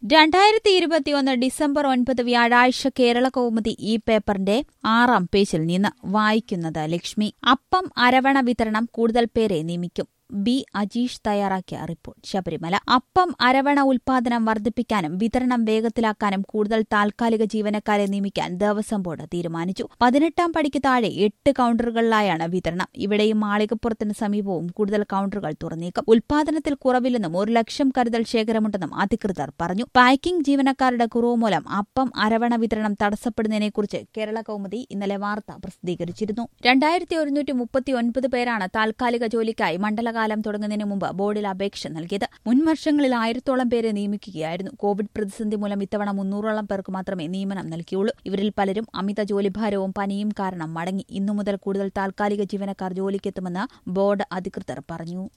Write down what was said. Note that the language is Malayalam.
രണ്ടായിരത്തി ഇരുപത്തിയൊന്ന് ഡിസംബർ ഒൻപത് വ്യാഴാഴ്ച കേരള കൗമുദി ഈ പേപ്പറിന്റെ ആറാം പേജിൽ നിന്ന് വായിക്കുന്നത് ലക്ഷ്മി അപ്പം അരവണ വിതരണം കൂടുതൽ പേരെ നിയമിക്കും ബി അജീഷ് തയ്യാറാക്കിയ റിപ്പോർട്ട് ശബരിമല അപ്പം അരവണ ഉൽപാദനം വർദ്ധിപ്പിക്കാനും വിതരണം വേഗത്തിലാക്കാനും കൂടുതൽ താൽക്കാലിക ജീവനക്കാരെ നിയമിക്കാൻ ദേവസ്വം ബോർഡ് തീരുമാനിച്ചു പതിനെട്ടാം പടിക്ക് താഴെ എട്ട് കൌണ്ടറുകളിലായാണ് വിതരണം ഇവിടെയും മാളികപ്പുറത്തിന് സമീപവും കൂടുതൽ കൌണ്ടറുകൾ തുറന്നേക്കും ഉൽപാദനത്തിൽ കുറവില്ലെന്നും ഒരു ലക്ഷം കരുതൽ ശേഖരമുണ്ടെന്നും അധികൃതർ പറഞ്ഞു പാക്കിംഗ് ജീവനക്കാരുടെ കുറവ് മൂലം അപ്പം അരവണ വിതരണം തടസ്സപ്പെടുന്നതിനെക്കുറിച്ച് കേരള കൗമുദി ഇന്നലെ വാർത്ത പ്രസിദ്ധീകരിച്ചിരുന്നു രണ്ടായിരത്തി ഒരുന്നൂറ്റി മുപ്പത്തി ഒൻപത് പേരാണ് താൽക്കാലിക ജോലിക്കായി മണ്ഡലകാലം തുടങ്ങുന്നതിന് മുമ്പ് ബോർഡിൽ അപേക്ഷ നൽകിയത് മുൻ വർഷങ്ങളിൽ ആയിരത്തോളം പേരെ നിയമിക്കുകയായിരുന്നു കോവിഡ് പ്രതിസന്ധി മൂലം ഇത്തവണ മുന്നൂറോളം പേർക്ക് മാത്രമേ നിയമനം നൽകിയുള്ളൂ ഇവരിൽ പലരും അമിത ജോലിഭാരവും പനിയും കാരണം മടങ്ങി ഇന്നു മുതൽ കൂടുതൽ താൽക്കാലിക ജീവനക്കാർ ജോലിക്കെത്തുമെന്ന് ബോർഡ് അധികൃതർ പറഞ്ഞു